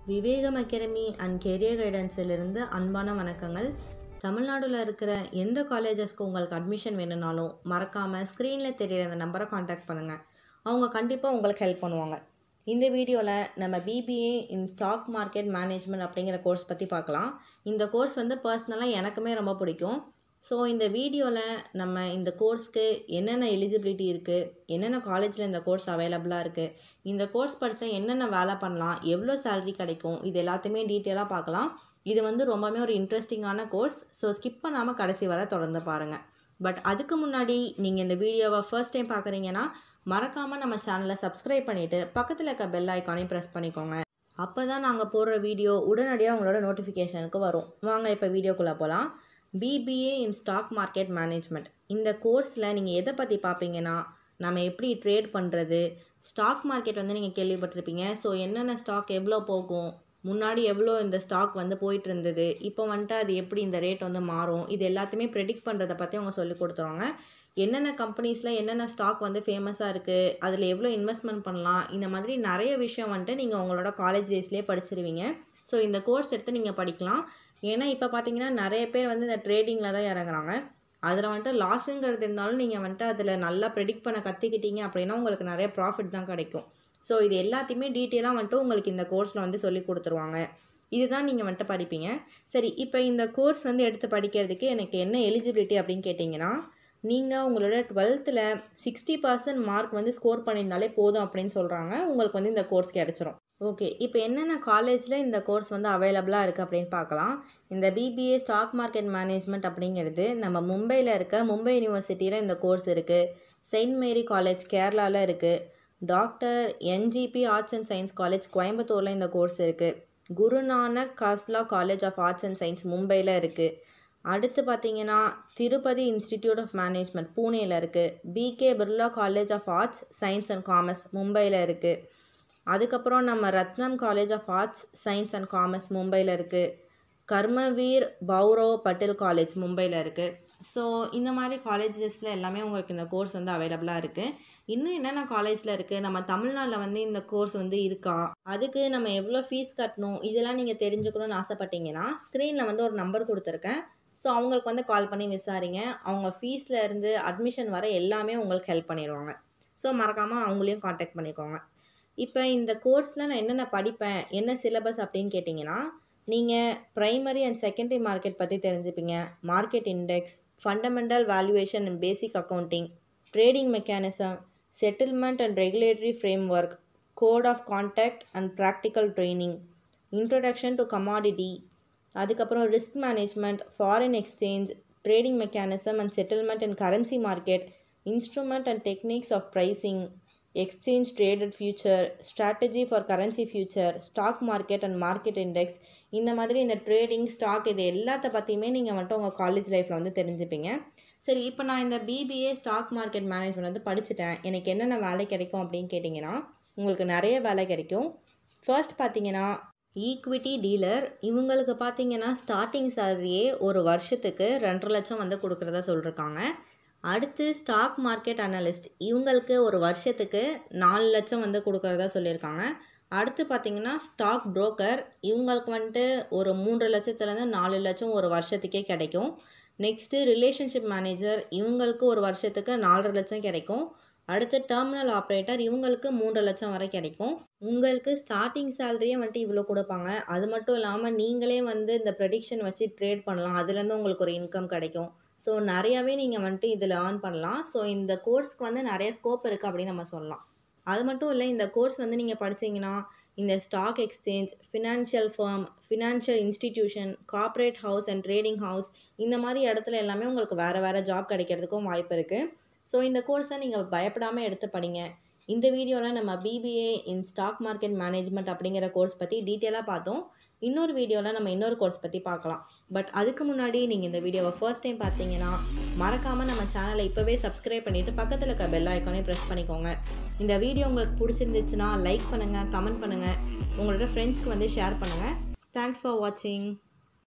Vivegam academy and career கைடன்ஸிலிருந்து அன்பான வணக்கங்கள் தமிழ்நாடுல இருக்கிற எந்த காலேஜஸ்க்கு உங்களுக்கு அட்மிஷன் வேணும்னாலும் மறக்காமல் ஸ்க்ரீனில் தெரியிற அந்த நம்பரை காண்டாக்ட் பண்ணுங்கள் அவங்க கண்டிப்பாக உங்களுக்கு ஹெல்ப் பண்ணுவாங்க இந்த வீடியோவில் நம்ம BBA in stock market management அப்படிங்கிற கோர்ஸ் பற்றி பார்க்கலாம் இந்த கோர்ஸ் வந்து பர்சனலாக எனக்குமே ரொம்ப பிடிக்கும் ஸோ இந்த வீடியோவில் நம்ம இந்த கோர்ஸ்க்கு என்னென்ன எலிஜிபிலிட்டி இருக்குது என்னென்ன காலேஜில் இந்த கோர்ஸ் அவைலபிளாக இருக்குது இந்த கோர்ஸ் படித்தா என்னென்ன வேலை பண்ணலாம் எவ்வளோ சேலரி கிடைக்கும் இது எல்லாத்தையுமே டீட்டெயிலாக பார்க்கலாம் இது வந்து ரொம்பவே ஒரு இன்ட்ரெஸ்டிங்கான கோர்ஸ் ஸோ ஸ்கிப் பண்ணாமல் கடைசி வரை தொடர்ந்து பாருங்கள் பட் அதுக்கு முன்னாடி நீங்கள் இந்த வீடியோவை ஃபர்ஸ்ட் டைம் பார்க்குறீங்கன்னா மறக்காமல் நம்ம சேனலை சப்ஸ்கிரைப் பண்ணிவிட்டு பக்கத்தில் இருக்க பெல் ஐக்கானையும் ப்ரெஸ் பண்ணிக்கோங்க அப்போ தான் நாங்கள் போடுற வீடியோ உடனடியாக உங்களோட நோட்டிஃபிகேஷனுக்கு வரும் வாங்க இப்போ வீடியோக்குள்ளே போகலாம் BBA in stock market management இந்த கோர்ஸில் நீங்கள் எதை பற்றி பார்ப்பீங்கன்னா நம்ம எப்படி ட்ரேட் பண்ணுறது ஸ்டாக் மார்க்கெட் வந்து நீங்கள் கேள்விப்பட்டிருப்பீங்க ஸோ என்னென்ன ஸ்டாக் எவ்வளோ போகும் முன்னாடி எவ்வளோ இந்த ஸ்டாக் வந்து போயிட்டு இருந்தது இப்போ வந்துட்டு அது எப்படி இந்த ரேட் வந்து மாறும் இது எல்லாத்தையுமே ப்ரெடிக்ட் பண்ணுறதை பற்றி அவங்க சொல்லி கொடுத்துருவாங்க என்னென்ன கம்பெனிஸில் என்னென்ன ஸ்டாக் வந்து ஃபேமஸாக இருக்குது அதில் எவ்வளோ இன்வெஸ்ட்மெண்ட் பண்ணலாம் இந்த மாதிரி நிறைய விஷயம் வந்துட்டு நீங்கள் உங்களோட காலேஜ் டேஸ்லேயே படிச்சிருவீங்க ஸோ இந்த கோர்ஸ் எடுத்து நீங்கள் படிக்கலாம் ஏன்னா இப்போ பார்த்தீங்கன்னா நிறைய பேர் வந்து இந்த ட்ரேடிங்கில் தான் இறங்குறாங்க அதில் வந்துட்டு லாஸுங்கிறது இருந்தாலும் நீங்கள் வந்துட்டு அதில் நல்லா ப்ரெடிக்ட் பண்ண கற்றுக்கிட்டீங்க அப்படின்னா உங்களுக்கு நிறைய ப்ராஃபிட் தான் கிடைக்கும் ஸோ இது எல்லாத்தையுமே டீட்டெயிலாக வந்துட்டு உங்களுக்கு இந்த கோர்ஸில் வந்து சொல்லி கொடுத்துருவாங்க இதுதான் நீங்கள் வந்துட்டு படிப்பீங்க சரி இப்போ இந்த கோர்ஸ் வந்து எடுத்து படிக்கிறதுக்கு எனக்கு என்ன எலிஜிபிலிட்டி அப்படின்னு கேட்டிங்கன்னா நீங்கள் உங்களோட டுவெல்த்தில் சிக்ஸ்டி பர்சன்ட் மார்க் வந்து ஸ்கோர் பண்ணியிருந்தாலே போதும் அப்படின்னு சொல்கிறாங்க உங்களுக்கு வந்து இந்த கோர்ஸ் கிடச்சிரும் ஓகே இப்போ என்னென்ன காலேஜில் இந்த கோர்ஸ் வந்து அவைலபிளாக இருக்குது அப்படின்னு பார்க்கலாம் இந்த பிபிஏ ஸ்டாக் மார்க்கெட் மேனேஜ்மெண்ட் அப்படிங்கிறது நம்ம மும்பையில் இருக்க மும்பை யூனிவர்சிட்டியில் இந்த கோர்ஸ் இருக்குது செயின்ட் மேரி காலேஜ் கேரளாவில் இருக்குது doctor NGP arts and science college கோயம்புத்தூரில் இந்த கோர்ஸ் இருக்குது குருநானக் காஸ்லா college of arts and science மும்பையில் இருக்குது அடுத்து பார்த்தீங்கன்னா திருப்பதி இன்ஸ்டிடியூட் ஆஃப் மேனேஜ்மெண்ட் பூனேயில் இருக்குது BK Birla college of arts science and commerce மும்பையில் இருக்குது அதுக்கப்புறம் நம்ம Ratnam college of arts science and commerce மும்பையில் இருக்குது கர்மவீர் பௌரவ் பட்டேல் காலேஜ் மும்பையில் இருக்குது ஸோ இந்த மாதிரி காலேஜஸில் எல்லாமே உங்களுக்கு இந்த கோர்ஸ் வந்து அவைலபிளாக இருக்குது இன்னும் என்னென்ன காலேஜில் இருக்குது நம்ம தமிழ்நாட்டில் வந்து இந்த கோர்ஸ் வந்து இருக்கா அதுக்கு நம்ம எவ்வளோ ஃபீஸ் கட்டணும் இதெல்லாம் நீங்கள் தெரிஞ்சுக்கணும்னு ஆசைப்பட்டீங்கன்னா ஸ்க்ரீனில் வந்து ஒரு நம்பர் கொடுத்துருக்கேன் ஸோ அவங்களுக்கு வந்து கால் பண்ணி விசாரிங்க அவங்க ஃபீஸில் இருந்து அட்மிஷன் வர எல்லாமே உங்களுக்கு ஹெல்ப் பண்ணிடுவாங்க ஸோ மறக்காமல் அவங்களையும் காண்டாக்ட் பண்ணிக்கோங்க இப்போ இந்த கோர்ஸில் நான் என்னென்ன படிப்பேன் என்ன சிலபஸ் அப்படின்னு கேட்டிங்கன்னா நீங்கள் ப்ரைமரி அண்ட் செகண்டரி மார்க்கெட் பற்றி தெரிஞ்சுப்பீங்க market index fundamental valuation and basic accounting trading mechanism settlement and regulatory framework code of conduct and practical training introduction to commodity அதுக்கப்புறம் risk management foreign exchange trading mechanism and settlement and currency market instrument and techniques of pricing exchange traded future strategy for currency future stock market and market index இந்த மாதிரி இந்த trading stock இது எல்லாத்த பற்றியுமே நீங்கள் வந்துட்டு உங்கள் காலேஜ் லைஃப்பில் வந்து தெரிஞ்சுப்பீங்க சரி இப்போ நான் இந்த பிபிஏ ஸ்டாக் மார்க்கெட் மேனேஜ்மெண்ட் வந்து படிச்சுட்டேன் எனக்கு என்னென்ன வேலை கிடைக்கும் அப்படின்னு கேட்டிங்கன்னா உங்களுக்கு நிறைய வேலை கிடைக்கும் ஃபர்ஸ்ட் பார்த்தீங்கன்னா ஈக்விட்டி டீலர் இவங்களுக்கு பார்த்தீங்கன்னா ஸ்டார்டிங் சேலரியே ஒரு வருஷத்துக்கு ரெண்டரை லட்சம் வந்து கொடுக்குறதா சொல்லியிருக்காங்க அடுத்து ஸ்டாக் மார்க்கெட் அனலிஸ்ட் இவங்களுக்கு ஒரு வருஷத்துக்கு நாலு லட்சம் வந்து கொடுக்குறதா சொல்லியிருக்காங்க அடுத்து பார்த்திங்கன்னா ஸ்டாக் புரோக்கர் இவங்களுக்கு வந்துட்டு ஒரு மூன்று லட்சத்துலேருந்து நாலு லட்சம் ஒரு வருஷத்துக்கே கிடைக்கும் நெக்ஸ்ட்டு ரிலேஷன்ஷிப் மேனேஜர் இவங்களுக்கு ஒரு வருஷத்துக்கு நாலரை லட்சம் கிடைக்கும் அடுத்து டெர்மினல் ஆப்ரேட்டர் இவங்களுக்கு மூன்று லட்சம் வரை கிடைக்கும் உங்களுக்கு ஸ்டார்டிங் சேலரியே வந்துட்டு இவ்வளோ கொடுப்பாங்க அது மட்டும் இல்லாமல் நீங்களே வந்து இந்த ப்ரெடிக்ஷன் வச்சு ட்ரேட் பண்ணலாம் அதுலேருந்து உங்களுக்கு ஒரு இன்கம் கிடைக்கும் ஸோ நிறையாவே நீங்கள் வந்துட்டு இதில் ஏர்ன் பண்ணலாம் ஸோ இந்த கோர்ஸ்க்கு வந்து நிறைய ஸ்கோப் இருக்குது அப்படின்னு நம்ம சொல்லலாம் அது மட்டும் இல்லை இந்த கோர்ஸ் வந்து நீங்கள் படித்தீங்கன்னா இந்த stock exchange financial firm financial institution corporate house and trading house இந்த மாதிரி இடத்துல எல்லாமே உங்களுக்கு வேறு வேறு ஜாப் கிடைக்கிறதுக்கும் வாய்ப்பு இருக்குது ஸோ இந்த கோர்ஸை நீங்கள் பயப்படாமல் எடுத்து படிங்க இந்த வீடியோவில் நம்ம BBA in stock market management அப்படிங்கிற கோர்ஸ் பற்றி டீட்டெயிலாக பார்த்தோம் இன்னொரு வீடியோவில் நம்ம இன்னொரு கோர்ஸ் பற்றி பார்க்கலாம் பட் அதுக்கு முன்னாடி நீங்கள் இந்த வீடியோவை ஃபர்ஸ்ட் டைம் பார்த்தீங்கன்னா மறக்காமல் நம்ம சேனலை இப்போவே சப்ஸ்கிரைப் பண்ணிவிட்டு பக்கத்தில் இருக்க பெல் ஐக்கானே ப்ரெஸ் பண்ணிக்கோங்க இந்த வீடியோ உங்களுக்கு பிடிச்சிருந்துச்சுன்னா லைக் பண்ணுங்கள் கமெண்ட் பண்ணுங்கள் உங்களோட ஃப்ரெண்ட்ஸ்க்கு வந்து ஷேர் பண்ணுங்கள் தேங்க்ஸ் ஃபார் வாட்சிங்